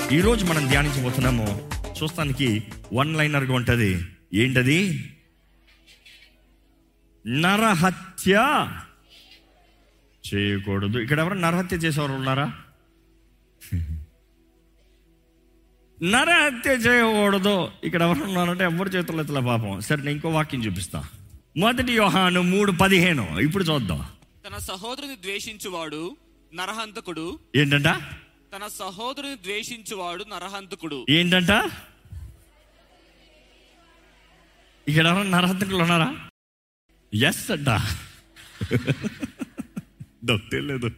ఈరోజు మనం ధ్యానించబోతున్నాము చూస్తానికి వన్ లైనర్గా ఉంటుంది ఏంటది నరహత్య చేయకూడదు ఇక్కడ ఎవరు నరహత్య చేసేవారు ఉన్నారా నరహత్య చేయకూడదు ఇక్కడ ఎవరు ఉన్నారంటే ఎవరు చేతులు ఎత్తలే పాపం సరే నేను ఇంకో వాక్యం చూపిస్తా మొదటి యోహాను మూడు పదిహేను ఇప్పుడు చూద్దాం తన సహోదరుని ద్వేషించువాడు నరహంతకుడు ఏంటంట తన సహోదరుని ద్వేషించువాడు నరహంతకుడు ఏంటంట ఇక్కడ ఎవరైనా నరహంతకులు ఉన్నారా ఎస్ అంట నాకు తెలియదు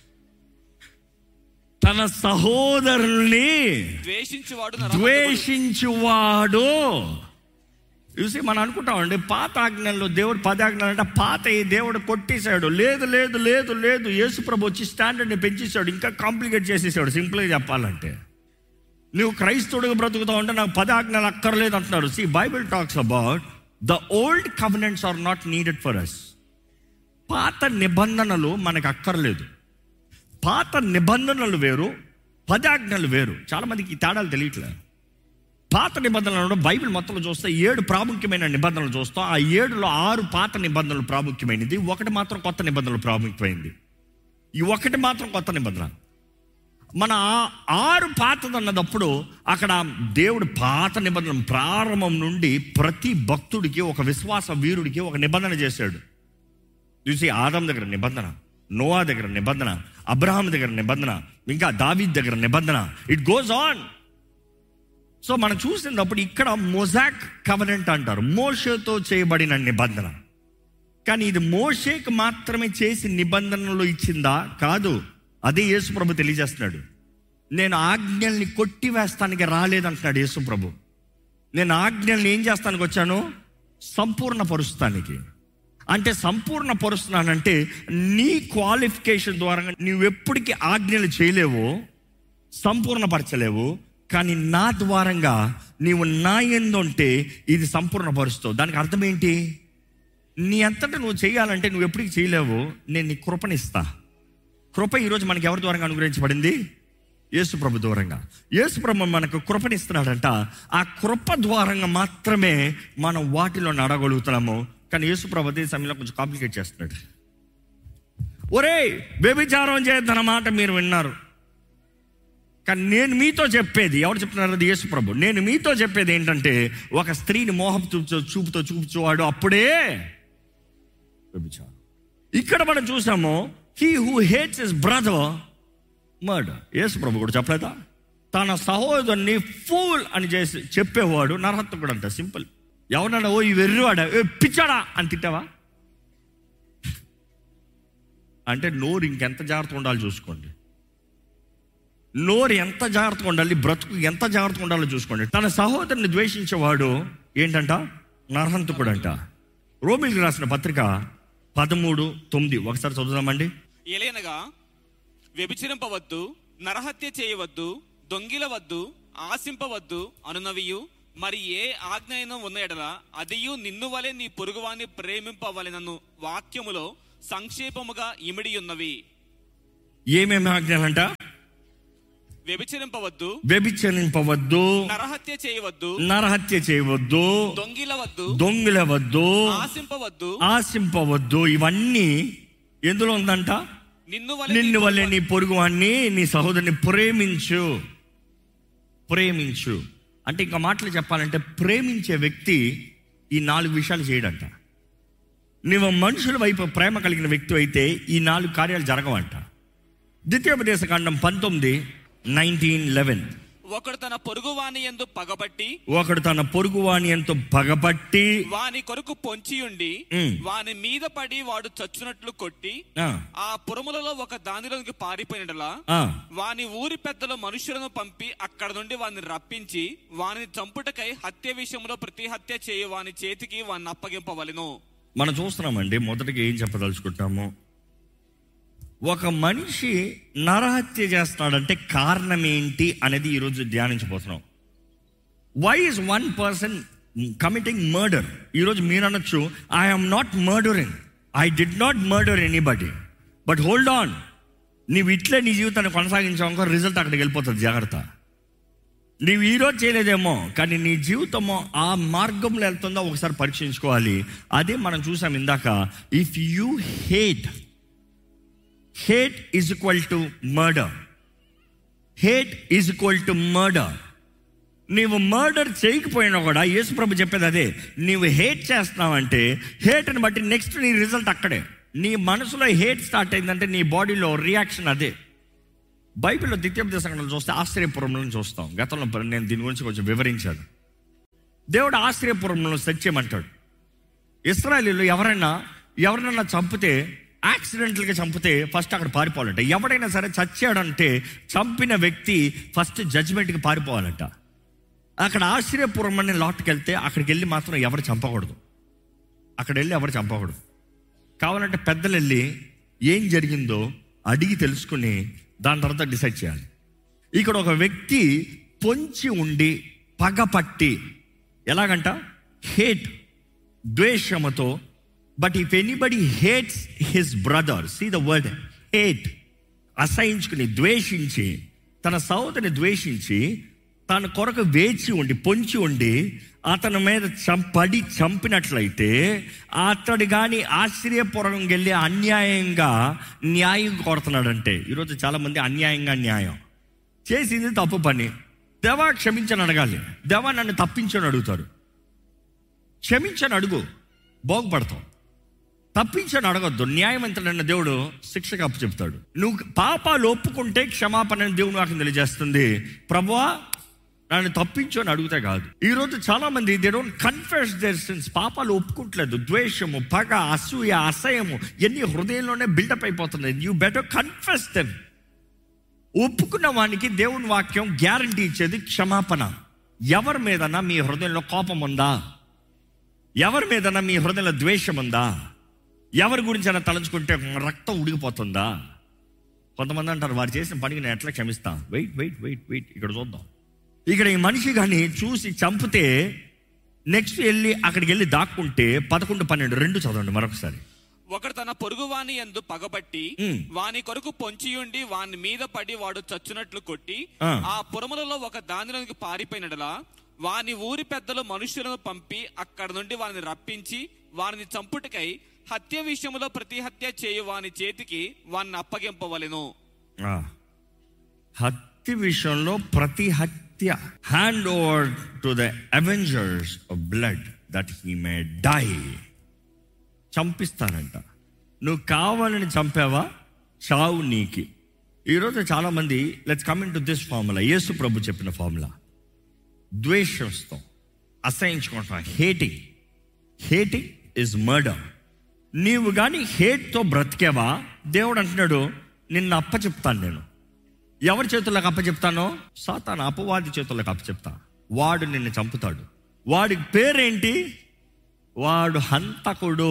తన సహోదరుల్ని ద్వేషించువాడు నరహంతకుడు ద్వేషించువాడు చూసి మనం అనుకుంటామండి పాత ఆజ్ఞల్లో దేవుడు పది ఆజ్ఞలు అంటే పాత ఈ దేవుడు కొట్టేశాడు లేదు లేదు లేదు లేదు యేసు ప్రభు వచ్చి స్టాండర్డ్ని పెంచేశాడు ఇంకా కాంప్లికేట్ చేసేసాడు సింపుల్గా చెప్పాలంటే నువ్వు క్రైస్తవుడిగా బ్రతుకుతావు అంటే నాకు పది ఆజ్ఞలు అక్కర్లేదు అంటున్నారు see Bible talks about the old covenants are not needed for us పాత నిబంధనలు మనకు అక్కర్లేదు పాత నిబంధనలు వేరు పదాజ్ఞలు వేరు చాలా మందికి ఈ తేడాలు తెలియట్లేదు పాత నిబంధనలు బైబిల్ మొత్తంలో చూస్తే ఏడు ప్రాముఖ్యమైన నిబంధనలు చూస్తాం ఆ ఏడులో ఆరు పాత నిబంధనలు ప్రాముఖ్యమైనది ఒకటి మాత్రం కొత్త నిబంధనలు ప్రాముఖ్యమైనది ఈ ఒకటి మాత్రం కొత్త నిబంధన మన ఆ- ఆరు పాతది అన్నదప్పుడు అక్కడ దేవుడు పాత నిబంధన ప్రారంభం నుండి ప్రతి భక్తుడికి ఒక విశ్వాస వీరుడికి ఒక నిబంధన చేశాడు చూసి ఆదం దగ్గర నిబంధన నోవా దగ్గర నిబంధన అబ్రహాం దగ్గర నిబంధన ఇంకా దావీద్ దగ్గర నిబంధన ఇట్ గోస్ ఆన్ సో మనం చూసినప్పుడు ఇక్కడ మొజాక్ కవనెంట్ అంటారు మోషేతో చేయబడిన నిబంధన కానీ ఇది మోషేకి మాత్రమే చేసి నిబంధనలు ఇచ్చిందా కాదు అదే యేసు ప్రభు తెలియజేస్తున్నాడు నేను ఆజ్ఞల్ని కొట్టివేస్తానికి రాలేదంటున్నాడు యేసు ప్రభు నేను ఆజ్ఞల్ని ఏం చేస్తానికి వచ్చాను సంపూర్ణ పరుస్తానికి అంటే సంపూర్ణ పరుస్తున్నానంటే నీ క్వాలిఫికేషన్ ద్వారా నువ్వు ఎప్పటికీ ఆజ్ఞలు చేయలేవో సంపూర్ణపరచలేవు కానీ నా ద్వారంగా నీవు నా ఎందుంటే ఇది సంపూర్ణపరుస్తావు దానికి అర్థం ఏంటి నీ అంతటా నువ్వు చేయాలంటే నువ్వు ఎప్పటికీ చేయలేవు నేను నీ కృపనిస్తా కృప ఈరోజు మనకి ఎవరి ద్వారంగా అనుగ్రహించబడింది యేసు ప్రభు దూరంగా యేసు ప్రభు మనకు కృపనిస్తున్నాడంట ఆ కృప ద్వారంగా మాత్రమే మనం వాటిలో నడగలుగుతున్నాము కానీ యేసు ప్రభు అదే సమయంలో కొంచెం కాంప్లికేట్ చేస్తున్నాడు ఒరే వ్యభిచారం చేద్దన్న మాట మీరు విన్నారు కానీ నేను మీతో చెప్పేది ఎవరు చెప్తున్నారు అది యేసు ప్రభు నేను మీతో చెప్పేది ఏంటంటే ఒక స్త్రీని మోహం చూపుతో చూపుతో చూపుచువాడు అప్పుడే వ్యభిచారం ఇక్కడ మనం చూసాము he who hates his brother murder యేసు ప్రభు కూడా చెప్పలేదా తన సహోదరుని ఫూల్ అని చేసి చెప్పేవాడు నరహత్తుకుడు అంట సింపుల్ ఎవరన్నా ఓ ఈ వెర్రివాడా ఏ పిచ్చాడా అని తిట్టావా అంటే నోరు ఇంకెంత జాగ్రత్త ఉండాలో చూసుకోండి నోరు ఎంత జాగ్రత్తగా ఉండాలి బ్రతుకు ఎంత జాగ్రత్తగా ఉండాలో చూసుకోండి తన సహోదరుని ద్వేషించేవాడు ఏంటంట నరహంతకుడు అంట రోమిల్కి రాసిన పత్రిక పదమూడు తొమ్మిది ఒకసారి చదువుదామండి ఎలయనగా వ్యభిచరింపవద్దు నరహత్య చేయవద్దు దొంగిలవద్దు ఆశింపవద్దు అనునవియు మరి ఏ ఆజ్ఞ అయినా ఉన్న ఎడల అదియు నిన్ను వలె నీ పొరుగువాన్ని ప్రేమింపవలెనను వాక్యములో సంక్షేపముగా ఇమిడి ఉన్నవి ఏమేమి ఆజ్ఞలంట వ్యభిచరింపవద్దు వ్యభిచరింపవద్దు నరహత్య చేయవద్దు నరహత్య చేయవద్దు దొంగిలవద్దు దొంగిలవద్దు ఆశింపవద్దు ఆశింపవద్దు ఇవన్నీ ఎందులో ఉందంట నిన్ను వలె నిన్ను నీ వల్లే నీ పొరుగువాన్ని నీ సహోదరుని ప్రేమించు ప్రేమించు అంటే ఇంకా మాటలు చెప్పాలంటే ప్రేమించే వ్యక్తి ఈ నాలుగు విషయాలు చేయడంట నువ్వు మనుషుల వైపు ప్రేమ కలిగిన వ్యక్తి అయితే ఈ నాలుగు కార్యాలు జరగవంట ద్వితీయోపదేశ కాండం పంతొమ్మిది నైన్టీన్ లెవెన్ ఒకడు తన పొరుగువాని ఎందు పగబట్టి ఒకడు తన పొరుగువాని ఎంతో పగపట్టి వాని కొరకు పొంచియుండి ఉమ్. వాని మీద పడి వాడు చచ్చునట్లు కొట్టి ఆ, ఆ పురములలో ఒక దానిలోకి పారిపోయినలా ఆ, వాని ఊరి పెద్దలు మనుషులను పంపి అక్కడ నుండి వాని రప్పించి వానిని చంపుటకై హత్య విషయంలో ప్రతి హత్య చేయు వాని చేతికి వాని అప్పగింపవలెను మనం చూస్తున్నామండి మొదటిగా ఏం చెప్పదలుచుకుంటాము ఒక మనిషి నరహత్య చేస్తున్నాడంటే కారణం ఏంటి అనేది ఈరోజు ధ్యానించబోతున్నాం why is one person committing murder ఈరోజు మీరు అనొచ్చు I'm not murdering I did not murder anybody but hold on నీవు ఇట్లే నీ జీవితాన్ని కొనసాగించావు రిజల్ట్ అక్కడికి వెళ్ళిపోతుంది జాగ్రత్త నీవు ఈరోజు చేయలేదేమో కానీ నీ జీవితము ఆ మార్గంలో వెళ్తుందో ఒకసారి పరీక్షించుకోవాలి అదే మనం చూసాం ఇందాక if you hate hate is equal to murder hate is equal to murder నీవు మర్డర్ చేయకపోయినా కూడా యేసుప్రభు చెప్పేది అదే నీవు హేట్ చేస్తున్నావంటే హేట్ని బట్టి నెక్స్ట్ నీ రిజల్ట్ అక్కడే నీ మనసులో హేట్ స్టార్ట్ అయిందంటే నీ బాడీలో రియాక్షన్ అదే బైబిల్లో ద్వితీయోపదేశ సంఘటనలు చూస్తే ఆశ్చర్యపురంలో చూస్తాం గతంలో నేను దీని గురించి కొంచెం వివరించాను దేవుడు ఆశ్చర్యపురంలో సత్యమంటాడు ఇస్రాయలీలో ఎవరైనా ఎవరినైనా చంపితే యాక్సిడెంటల్గా చంపితే ఫస్ట్ అక్కడ పారిపోవాలంట ఎవడైనా సరే చచ్చాడంటే చంపిన వ్యక్తి ఫస్ట్ జడ్జిమెంట్కి పారిపోవాలంట అక్కడ ఆశ్చర్యపురం అనే లాట్కి వెళ్తే అక్కడికి వెళ్ళి మాత్రం ఎవరు చంపకూడదు అక్కడ వెళ్ళి ఎవరు చంపకూడదు కావాలంటే పెద్దలు వెళ్ళి ఏం జరిగిందో అడిగి తెలుసుకుని దాని తర్వాత డిసైడ్ చేయాలి ఇక్కడ ఒక వ్యక్తి పొంచి ఉండి పగపట్టి ఎలాగంట హేట్ ద్వేషముతో but if anybody hates his brother see the word hate అసహించుకుని ద్వేషించి తన సోదరిని ద్వేషించి తన కొరకు వేచి ఉండి పొంచి ఉండి అతని మీద చంపడి చంపినట్లయితే అతడు కానీ ఆశ్చర్యపూర్వకం వెళ్ళి అన్యాయంగా న్యాయం కోరుతున్నాడంటే ఈరోజు చాలామంది అన్యాయంగా న్యాయం చేసింది తప్పు పని దేవా క్షమించని అడగాలి దేవా నన్ను తప్పించని అడుగుతారు క్షమించని అడుగు బాగుపడతావు తప్పించని అడగొద్దు న్యాయవంతుడన్న దేవుడు శిక్షకు అప్పు చెప్తాడు నువ్వు పాపాలు ఒప్పుకుంటే క్షమాపణ దేవుడు నాకు తెలియజేస్తుంది ప్రభువా నన్ను తప్పించు అని అడిగితే కాదు ఈరోజు చాలా మంది they don't confess their sins పాపాలు ఒప్పుకుంటలేదు ద్వేషము పగ అసూయ అసహ్యము ఎన్ని హృదయంలోనే బిల్డప్ అయిపోతున్నాయి యూ బెటర్ కన్ఫెస్ దెమ్ ఒప్పుకున్న వానికి దేవుని వాక్యం గ్యారంటీ ఇచ్చేది క్షమాపణ ఎవరి మీదన్నా మీ హృదయంలో కోపం ఉందా ఎవరి మీదన్నా మీ హృదయంలో ద్వేషం ఉందా ఎవరి గురించి అయినా తలంచుకుంటే రక్తం ఉడికిపోతుందా కొంతమంది అంటారు వారు చేసిన పనికి నేను ఎట్లా క్షమిస్తా వెయిట్ వెయిట్ వెయిట్ వెయిట్ ఇక్కడ చూద్దాం ఇక్కడ ఈ మనిషి కానీ చూసి చంపితే నెక్స్ట్ వెళ్ళి అక్కడికి వెళ్ళి దాక్కుంటే పదకొండు పన్నెండు రెండు చదవండి మరొకసారి ఒకడు తన పొరుగువాని ఎందు పగబట్టి ఉమ్. వాని కొరకు పొంచియుండి వాని మీద పడి వాడు చచ్చునట్లు కొట్టి ఆ. ఆ పురములలో ఒక దానిలోనికి పారిపోయినడలా వాని ఊరి పెద్దలు మనుష్యులను పంపి అక్కడ నుండి వారిని రప్పించి వారిని చంపుటకై హత్య విషయంలో ప్రతి హత్య చేయు వాని చేతికి వారిని అప్పగింపవలెను ఆ. హత్య విషయంలో ప్రతి హత్య hand over to the avengers of blood that he may die చంపిస్తారంట నువ్వు కావాలని చంపావా చావు నీకి ఈరోజు చాలామంది let's coming to this formula యేసు ప్రభు చెప్పిన ఫార్ములా ద్వేషిస్తాం అసహించుకుంటాం హేటింగ్ హేటింగ్ ఇస్ మర్డర్ నీవు కానీ హేట్తో బ్రతికేవా దేవుడు అంటున్నాడు నిన్ను అప్ప చెప్తాను నేను ఎవరి చేతుల్లోకి అప్ప చెప్తానో సాతాను అపవాది చేతుల్లోకి అప్ప చెప్తా వాడు నిన్ను చంపుతాడు వాడి పేరేంటి వాడు హంతకుడు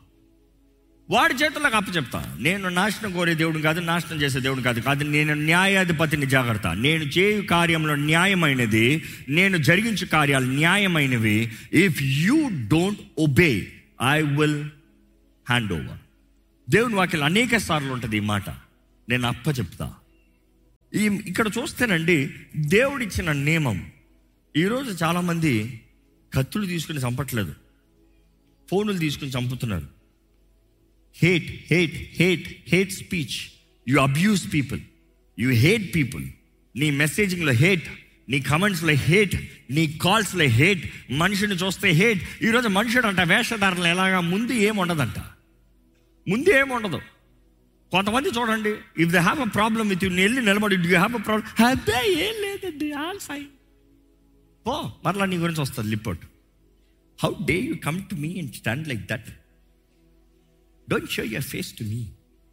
వాడి చేతుల్లోకి అప్ప చెప్తా నేను నాశనం కోరే దేవుడు కాదు నాశనం చేసే దేవుడు కాదు కాదు నేను న్యాయాధిపతిని జాగ్రత్త నేను చేయు కార్యంలో న్యాయమైనది నేను జరిగించు కార్యాలు న్యాయమైనవి if you don't obey I will hand over దేవుని వాక్యం అనేక సార్లు ఉంటుంది ఈ మాట నేను అప్ప చెప్తా ఈ ఇక్కడ చూస్తేనండి దేవుడిచ్చిన నియమం ఈరోజు చాలామంది కత్తులు తీసుకుని చంపట్లేదు ఫోనులు తీసుకుని చంపుతున్నారు hate hate hate hate speech you abuse people you hate people నీ మెసేజింగ్లో హేట్ నీ కమెంట్స్లో హేట్ నీ కాల్స్లో హేట్ మనిషిని చూస్తే హేట్ ఈరోజు మనుషుడు అంట వేషధారణ ఎలాగా ముందు ఏం ఉండదంట ముందు ఏం ఉండదు కొంతమంది చూడండి if they have a problem with you వెళ్ళి నిలబడి డూ హ్యావ్ అ ప్రాబ్లమ్ అదే ఏం లేదండి ఆల్ ఫైన్ పో మరలా నీ గురించి వస్తుంది లిపోర్ట్ how dare you come to me and stand like that don't show your face to me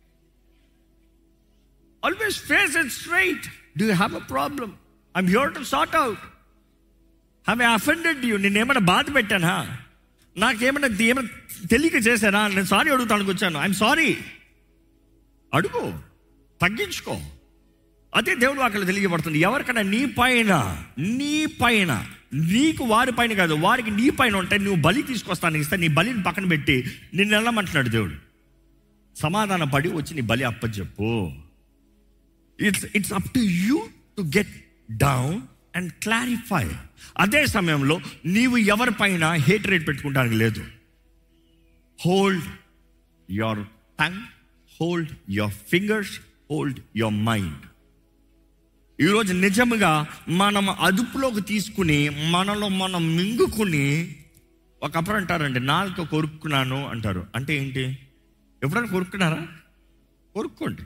always face it straight do you have a problem I'm here to sort out have I offended you నేను ఏమైనా బాధ పెట్టానా నాకేమైనా ఏమైనా తెలియక చేశానా నేను sorry అడుగుతానికి వచ్చాను ఐఎమ్ సారీ అడుగు తగ్గించుకో అదే దేవుడు అక్కడ తెలియబడుతుంది ఎవరికైనా నీ పైన నీ పైన నీకు వారి పైన కాదు వారికి నీ పైన ఉంటే నువ్వు బలి తీసుకొస్తాను ఇస్తే నీ బలిని పక్కన పెట్టి నిన్ను వెళ్ళమంటున్నాడు దేవుడు సమాధాన పడి వచ్చి నీ బలి అప్పచెప్పు it's it's up to you to get down and clarify అదే సమయంలో నీవు ఎవరిపైన హేట్ రేట్ పెట్టుకుంటానికి లేదు hold your tongue hold your fingers hold your mind ఈరోజు నిజంగా మనం అదుపులోకి తీసుకుని మనలో మనం మింగుకుని ఒకప్పుడు అంటారండి నాలుక కొరుక్కున్నాను అంటారు అంటే ఏంటి ఎప్పుడైనా కొరుక్కున్నారా కొరుక్కోండి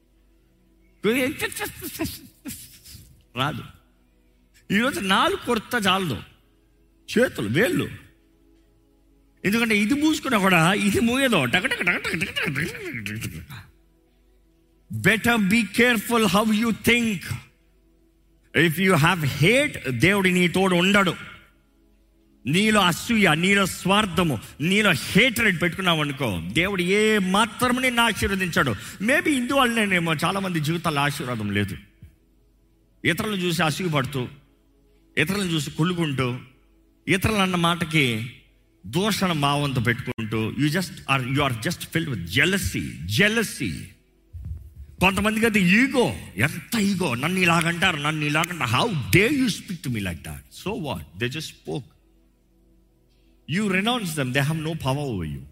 రాదు ఈరోజు నాలుగు కొరత చాలదు చేతులు వేళ్ళు ఎందుకంటే ఇది మూసుకున్నా కూడా ఇది మూయదో better be careful how you think if you have hate దేవుడి నీ తోడు ఉండడు నీలో అసూయ నీలో స్వార్థము నీలో హేట్రెడ్ పెట్టుకున్నావు అనుకో దేవుడు ఏ మాత్రము నిన్ను ఆశీర్వదించాడు మేబీ ఇందువల్లనేమో చాలా మంది జీవితాల్లో ఆశీర్వాదం లేదు ఇతరులను చూసి అసూయపడుతూ ఇతరులను చూసి కుళ్ళుకుంటూ ఇతరులు అన్న మాటకి దూషణ భావంతో పెట్టుకుంటూ you just are you are just filled with jealousy jealousy కొంతమందికి అయితే ఈగో ఎంత ఈగో నన్ను ఇలాగంటారు నన్ను ఇలాగంటారు how dare you speak to me like that so what they just spoke you renounce them they have no power over you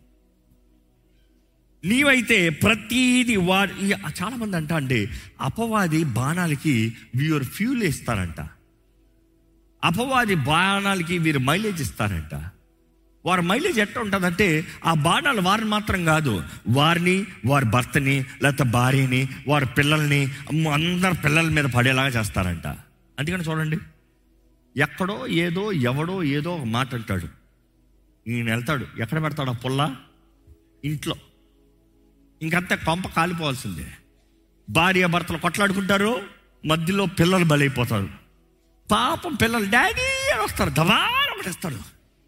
నీవైతే ప్రతీది వారి ఈ- చాలా మంది అంట అంటే అపవాది బాణాలకి వీరు ఫ్యూల్ ఇస్తారంట అపవాది బాణాలకి వీరు మైలేజ్ ఇస్తారంట వారి మైలేజ్ ఎట్లా ఉంటుందంటే ఆ బాణాలు వారిని మాత్రం కాదు వారిని వారి భర్తని లేకపోతే భార్యని వారి పిల్లల్ని అమ్మో, అందరి పిల్లల మీద పడేలాగా చేస్తారంట అందుకని చూడండి ఎక్కడో ఏదో ఎవడో ఏదో ఒక మాట అంటాడు ఈయన వెళ్తాడు ఎక్కడ పెడతాడు ఆ పుల్ల ఇంట్లో ఇంకంతా కొంప కాలిపోవాల్సిందే భార్య భర్తలు కొట్లాడుకుంటారు మధ్యలో పిల్లలు బలైపోతారు పాపం పిల్లలు డాడీ అని వస్తారు దబాన పడేస్తాడు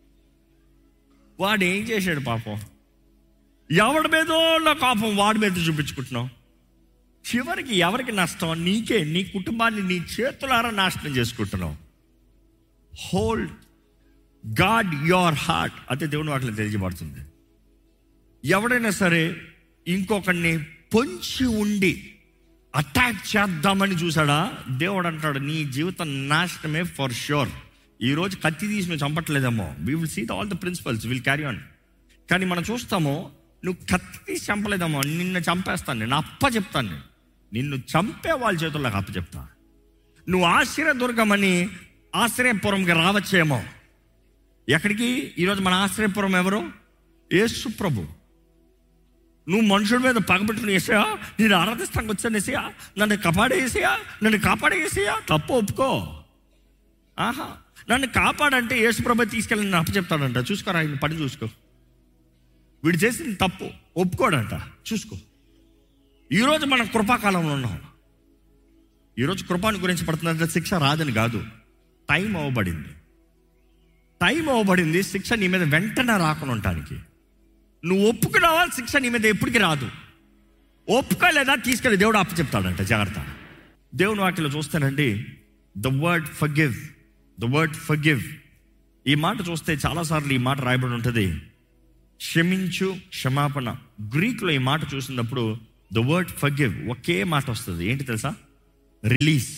వాడు ఏం చేశాడు పాపం ఎవడి మీదో నా కోపం వాడి మీద చూపించుకుంటున్నావు చివరికి ఎవరికి నష్టం నీకే నీ కుటుంబాన్ని నీ చేతులారా నాశనం చేసుకుంటున్నావు హోల్డ్ గాడ్ యువర్ హార్ట్ అదే దేవుని వాటిలో తెలియజేయబడుతుంది ఎవడైనా సరే ఇంకొకరిని పొంచి ఉండి అటాక్ చేద్దామని చూసాడా దేవుడు అంటాడు నీ జీవితం నాశనమే ఫర్ ష్యూర్ ఈరోజు కత్తి తీసి నువ్వు చంపట్లేదేమో we will see all the principles will carry on కానీ మనం చూస్తాము నువ్వు కత్తి తీసి చంపలేదేమో నిన్ను చంపేస్తాను నేను అప్ప చెప్తాను నేను నిన్ను చంపే వాళ్ళ చేతుల్లోకి అప్ప చెప్తా నువ్వు ఆశ్రయదుర్గమని ఆశ్రయపురంకి రావచ్చేమో ఎక్కడికి ఈరోజు మన ఆశ్రయపురం ఎవరు యేసు ప్రభు నువ్వు మనుషుల మీద పగబెట్టుకుని వేసాయా నేను ఆరాధిస్తానికి వచ్చాను వేసాయా నన్ను కాపాడేసేయా నన్ను కాపాడేసేయా తప్పు ఒప్పుకో ఆహా నన్ను కాపాడంటే యేసు ప్రభు తీసుకెళ్ళి నేను అప్పచెప్తాడంట చూసుకోరా ఆయన పని చూసుకో వీడు చేసింది తప్పు ఒప్పుకోడంట చూసుకో ఈరోజు మనం కృపాకాలంలో ఉన్నాం ఈరోజు కృపాను గురించి పడుతుందంటే శిక్ష రాదని కాదు టైం అవ్వబడింది టైం అవ్వబడింది శిక్ష నీ మీద వెంటనే రాకుండా ఉండటానికి నువ్వు ఒప్పుకున్నావా శిక్ష నీ మీద ఎప్పటికీ రాదు ఒప్పుకోలేదా తీసుకెళ్ళి దేవుడు అప్పు చెప్తాడంట జాగ్రత్త దేవుని వాక్యలో చూస్తానండి the word forgive the word forgive ఈ మాట చూస్తే చాలాసార్లు ఈ మాట రాయబడి ఉంటుంది క్షమించు క్షమాపణ గ్రీక్లో ఈ మాట చూసినప్పుడు ద వర్డ్ ఫర్గివ్ ఒకే మాట వస్తుంది ఏంటి తెలుసా రిలీజ్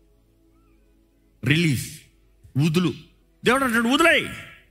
రిలీజ్ వదులు దేవుడు అంటాడు వదిలేయ్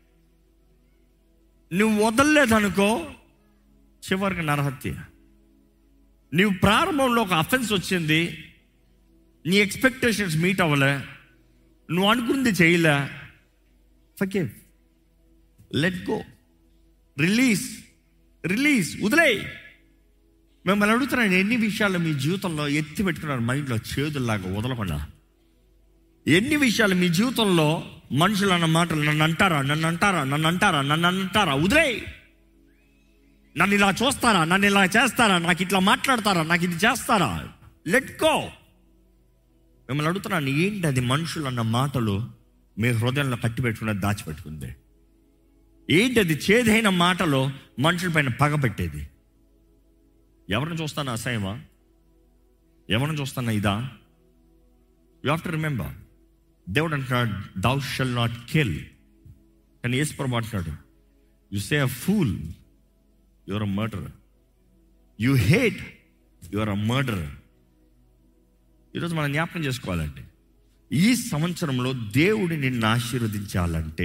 నువ్వు వదలలేదనుకో చివరికి నరహత్య నువ్వు ప్రారంభంలో ఒక అఫెన్స్ వచ్చింది నీ ఎక్స్పెక్టేషన్స్ మీట్ అవ్వలే నువ్వు అనుకుంది చేయలే forgive let go release release వదిలేయ్ మిమ్మల్ని అడుగుతున్నాను ఎన్ని విషయాలు మీ జీవితంలో ఎత్తి పెట్టుకున్నారు మైండ్లో చేదుల్లాగా వదలకుండా ఎన్ని విషయాలు మీ జీవితంలో మనుషులు అన్న మాటలు నన్ను అంటారా నన్ను అంటారా నన్ను అంటారా నన్ను అంటారా వదిలే నన్ను ఇలా చూస్తారా నన్ను ఇలా చేస్తారా నాకు ఇట్లా మాట్లాడతారా నాకు ఇది చేస్తారా లెట్ గో మిమ్మల్ని అడుగుతున్నాను ఏంటి అది మనుషులు అన్న మాటలు మీ హృదయంలో కట్టి పెట్టుకున్నది దాచిపెట్టుకుంది ఏంటి అది చేదైన మాటలో మనుషులపైన పగ పెట్టేది ఎవరిని చూస్తానా అసహ్యమా ఎవరిని చూస్తానా ఇదా యూ హావ్ టు రిమెంబర్ దేవుడు అంటున్నాడు దౌ షల్ నాట్ కిల్ కానీ యేసు ప్రభు అంటున్నాడు you say a fool your a murder you hate your a murder ఈరోజు మనం జ్ఞాపకం చేసుకోవాలండి ఈ సంవత్సరంలో దేవుడు నిన్ను ఆశీర్వదించాలంటే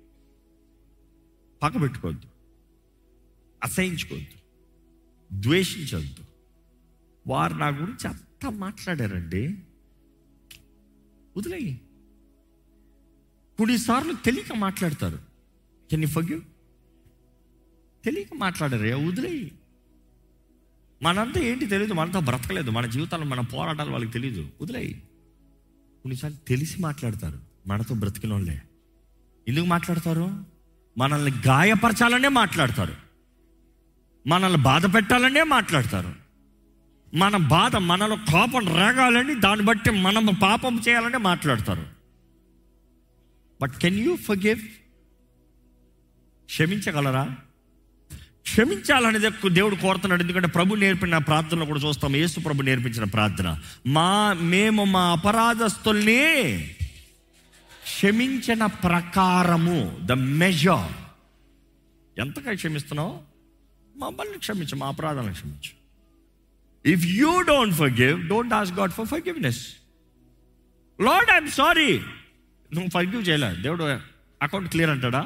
పక్కబెట్టుకోవద్దు అసహించుకోవద్దు ద్వేషించవద్దు వారు నా గురించి అంతా మాట్లాడారండి వదిలేయి కొన్నిసార్లు తెలియక మాట్లాడతారు కెన్ యూ ఫగ్యూ తెలియక మాట్లాడరే వదిలేయి మనంతా ఏంటి తెలియదు మనతో బ్రతకలేదు మన జీవితాల్లో మన పోరాటాలు వాళ్ళకి తెలియదు వదిలేయి కొన్నిసార్లు తెలిసి మాట్లాడతారు మనతో బ్రతికిన వాళ్ళే ఎందుకు మాట్లాడతారు మనల్ని గాయపరచాలనే మాట్లాడతారు మనల్ని బాధ పెట్టాలనే మాట్లాడతారు మన బాధ మనలో కోపం రాగాలని దాన్ని బట్టి మనం పాపం చేయాలని మాట్లాడతారు బట్ కెన్ యూ ఫర్గివ్ క్షమించగలరా క్షమించాలనేది ఎక్కువ దేవుడు కోరుతున్నాడు ఎందుకంటే ప్రభు నేర్పిన ప్రార్థనలో కూడా చూస్తాం యేసు ప్రభు నేర్పించిన ప్రార్థన మా మేము మా అపరాధస్తుల్ని క్షమించిన ప్రకారము ద మెజర్ ఎంతగా క్షమిస్తున్నావు మమ్మల్ని క్షమించు మా అపరాధాలను క్షమించు if you don't forgive don't ask God for forgiveness lord I'm sorry నువ్వు ఫర్గివ్ చేయలే దేవుడు అకౌంట్ క్లియర్ అంటాడా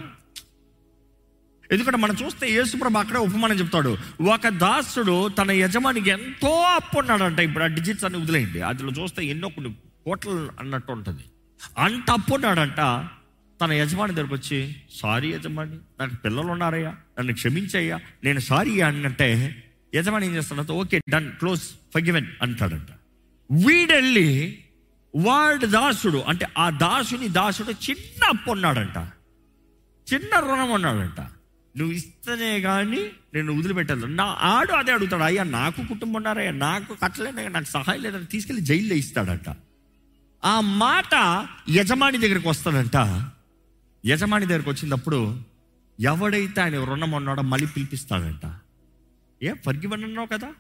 ఎందుకంటే మనం చూస్తే యేసుప్రభు అక్కడే ఉపమానం చెప్తాడు ఒక దాసుడు తన యజమానికి ఎంతో అప్పు ఉన్నాడంట ఇప్పుడు ఆ డిజిట్స్ అన్ని వదిలేయండి అందులో చూస్తే ఎన్నో కొన్ని కోట్లు అన్నట్టు ఉంటుంది అంత అప్పు ఉన్నాడంట తన యజమాని దగ్గరకు వచ్చి సారీ యజమాని నాకు పిల్లలు ఉన్నారయ్యా నన్ను క్షమించయ్యా నేను సారీ అన్నంటే యజమాని ఏం చేస్తాడంటే ఓకే డన్ క్లోజ్ ఫగివెన్ అంటాడంట వీడెళ్ళి వాడు దాసుడు అంటే ఆ దాసుని దాసుడు చిన్న అప్పు ఉన్నాడంట చిన్న రుణం ఉన్నాడంట నువ్వు ఇస్తేనే కానీ నేను వదిలిపెట్టాను నా ఆడు అదే అడుగుతాడు అయ్యా నాకు కుటుంబం ఉన్నారయ్యా నాకు కట్టలేనయ్యా నాకు సహాయం లేదని తీసుకెళ్ళి జైల్లో ఇస్తాడంట ఆ మాట యజమాని దగ్గరికి వస్తాడంట యజమాని దగ్గరికి వచ్చినప్పుడు ఎవడైతే ఆయన రుణం ఉన్నాడో మళ్ళీ పిలిపిస్తాడంట ఏ ఫర్గివన్ అన్నావు కదా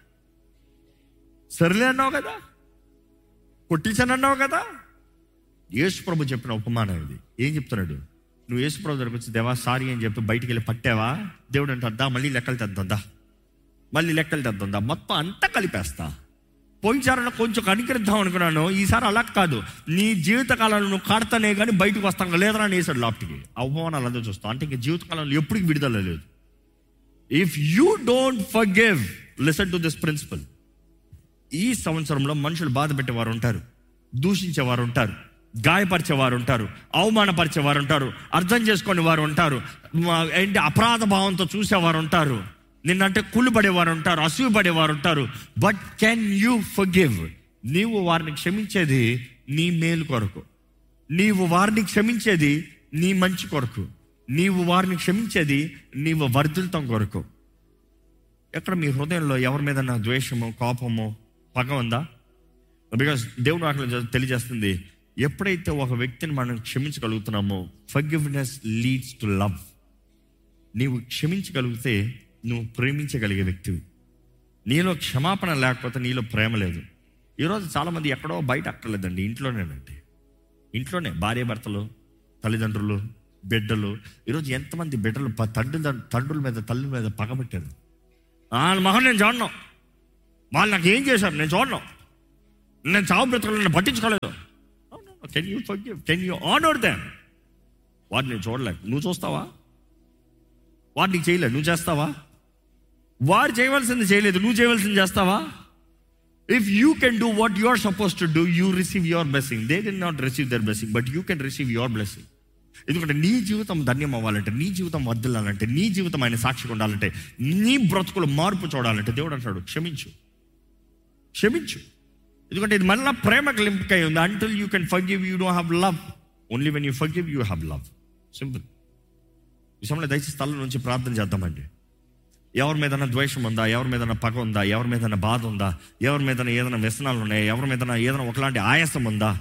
సర్లే అన్నావు కదా కొట్టించానన్నావు కదా యేసుప్రభు చెప్పిన ఉపమానం ఇది ఏం చెప్తున్నాడు నువ్వు యేసుప్రభు దగ్గరకు వచ్చి దేవా సారీ అని చెప్పి బయటికి వెళ్ళి పట్టావా దేవుడు అంటారా మళ్ళీ లెక్కలు తెద్దా మళ్ళీ లెక్కలు తెద్దా మొత్తం అంతా కలిపేస్తా పోయినసారి కొంచెం కనికరిద్దాం అనుకున్నాను ఈసారి అలా కాదు నీ జీవితకాలంలో నువ్వు కడతానే కానీ బయటకు వస్తాను లేదరా అని వేసాడు లాప్ట్కి అవమానాలు అందరూ చూస్తాం అంటే ఇంక జీవితకాలంలో ఎప్పటికి విడుదల లేదు if you don't forgive listen to this principle ఈ సంవత్సరంలో మనుషులు బాధ పెట్టేవారు ఉంటారు దూషించేవారు ఉంటారు గాయపరిచేవారు ఉంటారు అవమానపరిచేవారు ఉంటారు అర్థం చేసుకునే వారు ఉంటారు మా- ఏంటి అపరాధ భావంతో చూసేవారు ఉంటారు నిన్నంటే కుళ్ళు పడేవారు ఉంటారు అసూయ పడేవారు ఉంటారు బట్ కెన్ యూ ఫర్గివ్ నీవు వారిని క్షమించేది నీ మేలు కొరకు నీవు వారిని క్షమించేది నీ మంచి కొరకు నీవు వారిని క్షమించేది నీవు వర్ధిల్తం కొరకు ఎక్కడ మీ హృదయంలో ఎవరి మీద నా ద్వేషము కోపము పగ ఉందా బికాస్ దేవుడు అక్కడ తెలియజేస్తుంది ఎప్పుడైతే ఒక వ్యక్తిని మనం క్షమించగలుగుతున్నామో ఫర్గివ్నెస్ లీడ్స్ టు లవ్ నీవు క్షమించగలిగితే నువ్వు ప్రేమించగలిగే వ్యక్తివి నీలో క్షమాపణ లేకపోతే నీలో ప్రేమ లేదు ఈరోజు చాలామంది ఎక్కడో బయట అక్కర్లేదండి ఇంట్లోనేనండి ఇంట్లోనే భార్య భర్తలు తల్లిదండ్రులు బిడ్డలు ఈరోజు ఎంతమంది బిడ్డలు ప- తండ్రుల తండ్రుల మీద తల్లి మీద పగబట్టారు వాళ్ళ మొహం నేను చూడను వాళ్ళు నాకు ఏం చేశారు నేను చూడను నేను చావు బ్రతకలు నేను పట్టించుకోలేదు can you forgive can you honour them వాడిని నేను చూడలేదు నువ్వు చూస్తావా వాడు నీకు చేయలేదు నువ్వు చేస్తావా వాడు చేయవలసింది చేయలేదు నువ్వు చేయవలసింది చేస్తావా if you can do what you are suppose to do you receive your blessing they did not receive their blessing but you can receive your blessing ఎందుకంటే నీ జీవితం ధన్యం అవ్వాలంటే నీ జీవితం వర్దిల్లాలంటే నీ జీవితం ఆయన సాక్షిగా ఉండాలంటే నీ బ్రతుకులు మార్పు చూడాలంటే దేవుడు అంటాడు క్షమించు క్షమించు ఎందుకంటే ఇది మళ్ళీ ప్రేమకు లింక్ అయి ఉంది until you can forgive you do have love only when you forgive you have love simple ఈ సమయంలో దయచేసి స్థలం నుంచి ప్రార్థన చేద్దామండి ఎవరి మీదైనా ద్వేషం ఉందా ఎవరి మీదైనా పగ ఉందా ఎవరి మీదైనా బాధ ఉందా ఎవరి మీదైనా ఏదైనా వ్యసనాలు ఉన్నాయా ఎవరి మీదైనా ఏదైనా ఒకలాంటి ఆయాసం ఉందా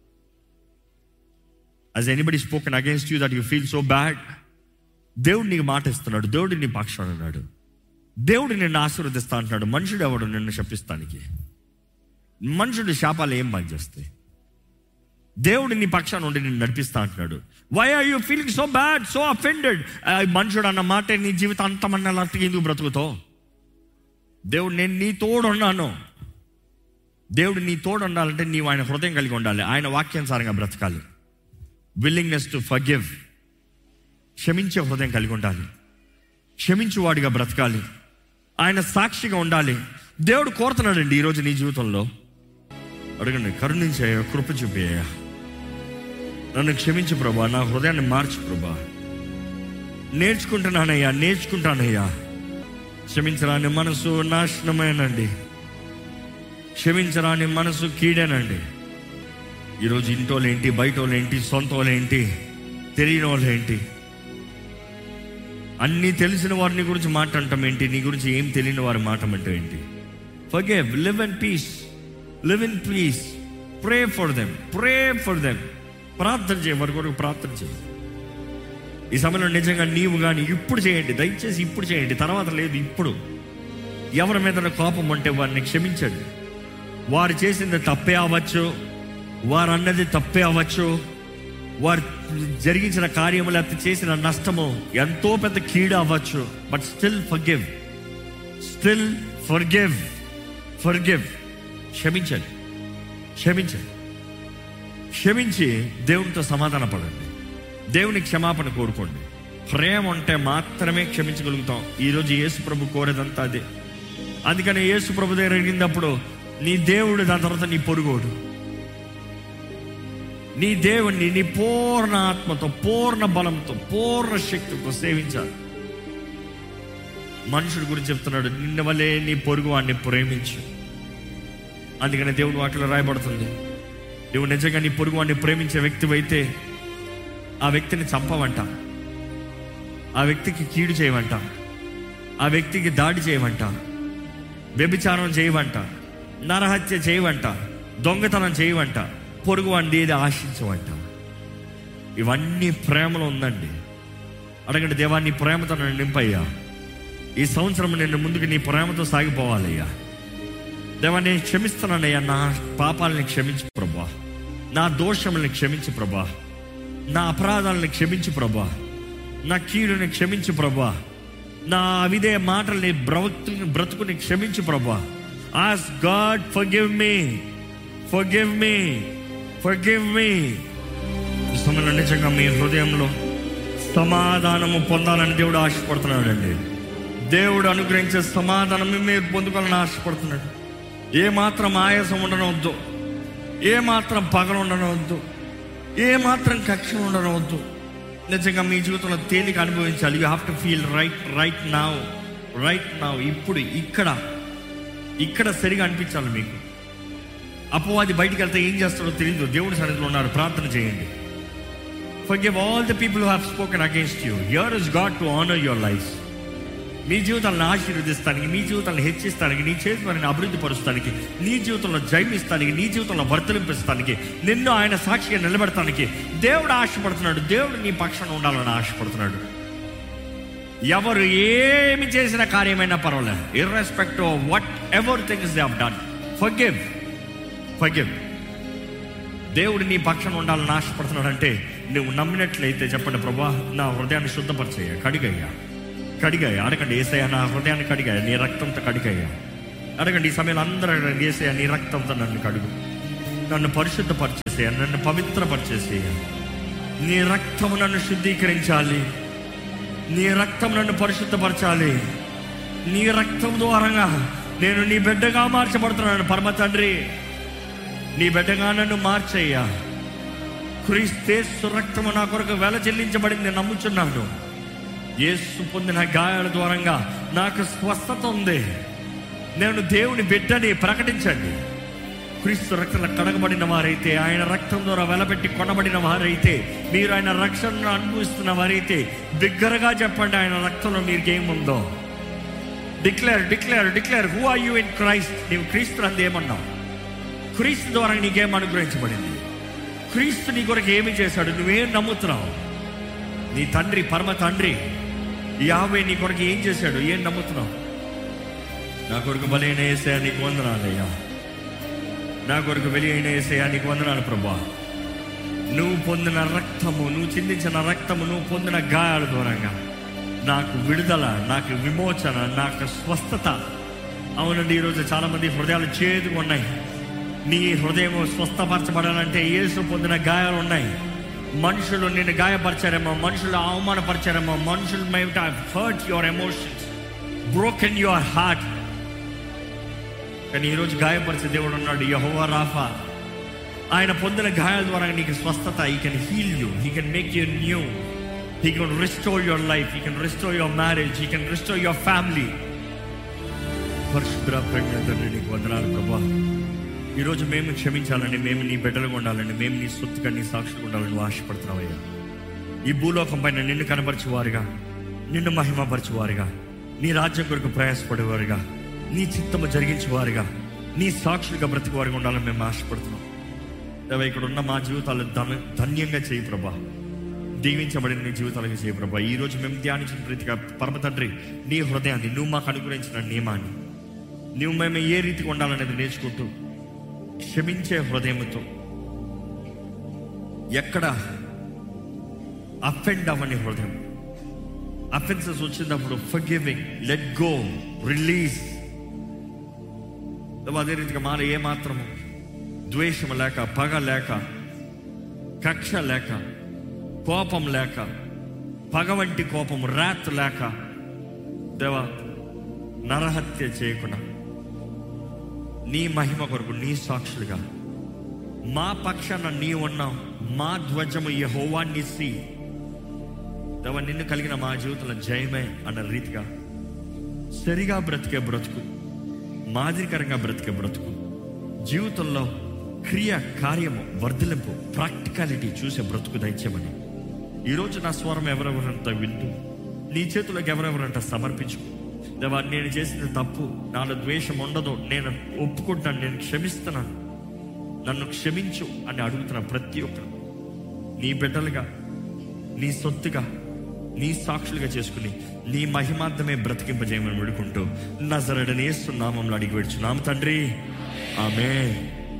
has anybody spoken against you that you feel so bad దేవుడు నీకు మాట ఇస్తున్నాడు దేవుడు నీ పక్షాన ఉన్నాడు దేవుడు నిన్ను ఆశీర్వదిస్తా అంటున్నాడు మనుషుడు ఎవడు నిన్ను శపిస్తానికి మనుషుడు శాపాలు ఏం పని చేస్తాయి దేవుడు నీ పక్షాన ఉండి నిన్ను నడిపిస్తా అంటున్నాడు why are you feeling so bad so offended మనుషుడు అన్న మాట నీ జీవితం అంతమన్నలాంటి ఎందుకు బ్రతుకుతావు దేవుడు నేను నీ తోడు ఉన్నాను దేవుడు నీ తోడు ఉండాలంటే నీవు ఆయన హృదయం కలిగి ఉండాలి ఆయన వాక్యానుసారంగా బ్రతకాలి విల్లింగ్నెస్ టు ఫర్గివ్ క్షమించే హృదయం కలిగి ఉండాలి క్షమించువాడిగా బ్రతకాలి ఆయన సాక్షిగా ఉండాలి దేవుడు కోరుతున్నాడండి ఈరోజు నీ జీవితంలో అడగండి కరుణించాయ కృప చూపేయ నన్ను క్షమించు ప్రభా నా హృదయాన్ని మార్చు ప్రభా నేర్చుకుంటున్నానయ్యా నేర్చుకుంటానయ్యా క్షమించరాని మనసు నాశనమేనండి క్షమించరాని మనసు కీడేనండి ఈరోజు ఇంటోలేంటి బయటోలేంటి సొంతోలేంటి తెలియని వాళ్ళేంటి అన్నీ తెలిసిన వారిని గురించి మాట్లాడటం ఏంటి నీ గురించి ఏం తెలియని వారి మాట అంటే ఏంటి forgive live and peace live in peace pray for them pray for them ప్రార్థన చేయ వారి కొరకు ప్రార్థన చేయి ఈ సమయంలో నిజంగా నీవు కానీ ఇప్పుడు చేయండి దయచేసి ఇప్పుడు చేయండి తర్వాత లేదు ఇప్పుడు ఎవరి మీద కోపం ఉంటే వారిని క్షమించండి వారు చేసింది తప్పే అవ్వచ్చు వారు అన్నది తప్పే అవ్వచ్చు వారు జరిగించిన కార్యము లేకపోతే చేసిన నష్టము ఎంతో పెద్ద కీడు అవ్వచ్చు but still forgive still forgive forgive క్షమించండి క్షమించండి క్షమించి దేవునితో సమాధాన పడండి దేవుని క్షమాపణ కోరుకోండి ప్రేమ ఉంటే మాత్రమే క్షమించగలుగుతాం ఈరోజు యేసు ప్రభు కోరేదంతా అదే అందుకని యేసు ప్రభు దగ్గర అడిగినప్పుడు నీ దేవుడు దాని తర్వాత నీ పొరుగోడు నీ దేవుణ్ణి నీ పూర్ణ ఆత్మతో పూర్ణ బలంతో పూర్ణ శక్తితో సేవించాలి మనుషుడి గురించి చెప్తున్నాడు నిన్న వల్లే నీ పొరుగు వాడిని ప్రేమించు అందుకని దేవుడు వాటిలో రాయబడుతుంది నువ్వు నిజంగా నీ పొరుగు వాడిని ప్రేమించే వ్యక్తివైతే ఆ వ్యక్తిని చంపవంట ఆ వ్యక్తికి కీడు చేయవంట ఆ వ్యక్తికి దాడి చేయవంట వ్యభిచారం చేయవంట నరహత్య చేయవంట దొంగతనం చేయవంట పొరుగు వాడిని ఏది ఆశించవంట ఇవన్నీ ప్రేమలో ఉందండి అడగండి దేవా నీ ప్రేమతో నన్ను నింపయ్యా ఈ సంవత్సరం నేను ముందుకు నీ ప్రేమతో సాగిపోవాలయ్యా దేవా నేను క్షమిస్తున్నానయ్యా నా పాపాలని క్షమించు ప్రభా నా దోషములను క్షమించు ప్రభా నా అపరాధాలను క్షమించు ప్రభా నా కీడుని క్షమించు ప్రభా నా అవిదే మాటల్ని బ్రతుకుని బ్రతుకుని క్షమించు ప్రభా ask God forgive me forgive me forgive me సమయంలో నిజంగా మీ హృదయంలో సమాధానము పొందాలని దేవుడు ఆశపడుతున్నాడండి దేవుడు అనుగ్రహించే సమాధానం మీరు పొందుకోవాలని ఆశపడుతున్నాడు ఏ మాత్రం ఆయాసం ఉండనవద్దు ఏ మాత్రం పగలు ఉండనవద్దు ఏ మాత్రం కక్ష ఉండనవద్దు నిజంగా మీ జీవితంలో తేలిక అనుభవించాలి you have to feel right right now right now ఇప్పుడు ఇక్కడ ఇక్కడ సరిగా అనిపించాలి మీకు అపవాది బయటికి వెళ్తే ఏం చేస్తాడో తెలియదు దేవుడి సన్నిధిలో ఉన్నారు ప్రార్థన చేయండి forgive all the people have spoken against you your is God to honour your life మీ జీవితాలను ఆశీర్వదిస్తానికి మీ జీవితాలను హెచ్చిస్తానికి నీ చేతులను అభివృద్ధి పరుస్తానికి నీ జీవితంలో జైమిస్తానికి నీ జీవితంలో వర్తలింపిస్తానికి నిన్ను ఆయన సాక్షిగా నిలబెడతానికి దేవుడు ఆశపడుతున్నాడు దేవుడు నీ పక్షాన ఉండాలని ఆశపడుతున్నాడు ఎవరు ఏమి చేసిన కార్యమైనా పర్వాలేదు irrespective whatever things they have done forgive forgive దేవుడు నీ పక్షాన ఉండాలని ఆశపడుతున్నాడంటే నువ్వు నమ్మినట్లయితే చెప్పండి ప్రభా నా హృదయాన్ని శుద్ధపరిచేయ కడిగయ్యా కడిగాయ అడగండి ఏసయ్య నా హృదయాన్ని కడిగాయ నీ రక్తంతో కడిగాయ అడగండి ఈ సమయంలో అందరూ అడగండి ఏసయ్య నీ రక్తంతో నన్ను కడుగు నన్ను పరిశుద్ధపరిచేసేయ నన్ను పవిత్రపరిచేసేయ నీ రక్తము నన్ను శుద్ధీకరించాలి నీ రక్తం నన్ను పరిశుద్ధపరచాలి నీ రక్తం ద్వారంగా నేను నీ బిడ్డగా మార్చబడుతున్నాను పరమ తండ్రి నీ బిడ్డగా నన్ను మార్చయ్యా క్రీస్తేసు రక్తము నా కొరకు వెల చెల్లించబడింది నమ్ముచున్నాను యేసు పొందిన గాయాల ద్వారంగా నాకు స్వస్థత ఉంది నేను దేవుని బిడ్డని ప్రకటించండి క్రీస్తు రక్తం కడగబడిన వారైతే ఆయన రక్తం ద్వారా వెలబెట్టి కొనబడిన వారైతే మీరు ఆయన రక్షణను అనుభవిస్తున్న వారైతే బిగ్గరగా చెప్పండి ఆయన రక్తంలో మీకు ఏముందో declare declare declare who are you in Christ నీవు క్రీస్తు అంది ఏమన్నావు క్రీస్తు ద్వారా నీకేం అనుగ్రహించబడింది క్రీస్తు నీ కొరకు ఏమి చేశాడు నువ్వేం నమ్ముతున్నావు నీ తండ్రి పరమ తండ్రి యావే నీ కొరకు ఏం చేశాడు ఏం నమ్ముతున్నావు నా కొరకు బలైన వేసే నీకు వందనాలయ్యా నా కొరకు వెలి అయిన వేసే నీకు వందనాలు ప్రభా నువ్వు పొందిన రక్తము నువ్వు చిందించిన రక్తము నువ్వు పొందిన గాయాల దూరంగా నాకు విడుదల నాకు విమోచన నాకు స్వస్థత అవునండి ఈరోజు చాలామంది హృదయాలు చేదుగా ఉన్నాయి నీ హృదయం స్వస్థపరచబడాలంటే యేసు పొందిన గాయాలు ఉన్నాయి మనుషులు నిన్ను గాయపరిచారేమో మనుషులు అవమానపరిచారేమో మనుషులు might hurt your emotions broken your heart కానీ ఈరోజు గాయపరిచే దేవుడు ఉన్నాడు యహోవా రాఫా ఆయన పొందిన గాయాల ద్వారా నీకు స్వస్థత he can heal you he can make you new he can restore your life he can restore your marriage he can restore your family పరిశుద్ర ప్రజ్ఞ తండ్రి నీకు వందనాలు ప్రభా ఈరోజు మేము క్షమించాలని మేము నీ బిడ్డలుగా ఉండాలని మేము నీ సొత్తుగా నీ సాక్షులుగా ఉండాలని నువ్వు ఆశపడుతున్నావయ్యా ఈ భూలోకం పైన నిన్ను కనపరిచేవారుగా నిన్ను మహిమపరచువారుగా నీ రాజ్యం కొరకు ప్రయాసపడేవారుగా నీ చిత్తము జరిగించేవారుగా నీ సాక్షులుగా బ్రతికేవారుగా ఉండాలని మేము ఆశపడుతున్నాం దేవా ఇక్కడ ఉన్న మా జీవితాలు ధన ధన్యంగా చేయి ప్రభా దీవించబడిన నీ జీవితాలకు చేయి ప్రభా ఈ రోజు మేము ధ్యానించిన ప్రీతిగా పరమ తండ్రి నీ హృదయాన్ని నువ్వు మాకు అనుగ్రహించిన నియమాన్ని నువ్వు మేము ఏ రీతిగా ఉండాలనేది నేర్చుకుంటూ క్షమించే హృదయంతో ఎక్కడ అఫెండ్ అవ్వని హృదయం అఫెన్సెస్ వచ్చినప్పుడు ఫర్గివింగ్ లెట్ గో రిలీజ్ అదే రీతిగా మాల ఏ మాత్రము ద్వేషము లేక పగ లేక కక్ష లేక కోపం లేక పగ వంటి కోపం రాత్ లేక దేవా నరహత్య చేయకుండా నీ మహిమ కొరకు నీ సాక్షులుగా మా పక్షాన నీ ఉన్నావు మా ధ్వజము యహోవాన్నిసి దేవ నిన్ను కలిగిన మా జీవితంలో జయమే అన్న రీతిగా సరిగా బ్రతికే బ్రతుకు మాదిరికరంగా బ్రతికే బ్రతుకు జీవితంలో క్రియ కార్యము వర్ధలింపు ప్రాక్టికాలిటీ చూసే బ్రతుకు దయచేయమని ఈరోజు నా స్వరం ఎవరెవరంతా వింటూ నీ చేతులకు ఎవరెవరంట సమర్పించు దేవా నేను చేసిన తప్పు నాలో ద్వేషం ఉండదు నేను ఒప్పుకుంటాను నేను క్షమిస్తున్నాను నన్ను క్షమించు అని అడుగుతున్న ప్రతి ఒక్కరు నీ బిడ్డలుగా నీ సొత్తుగా నీ సాక్షులుగా చేసుకుని నీ మహిమార్థమే బ్రతికింపజేయమని వేడుకుంటూ నజరడని నామంలో అడిగి పెడుచున్నాము తండ్రి ఆమె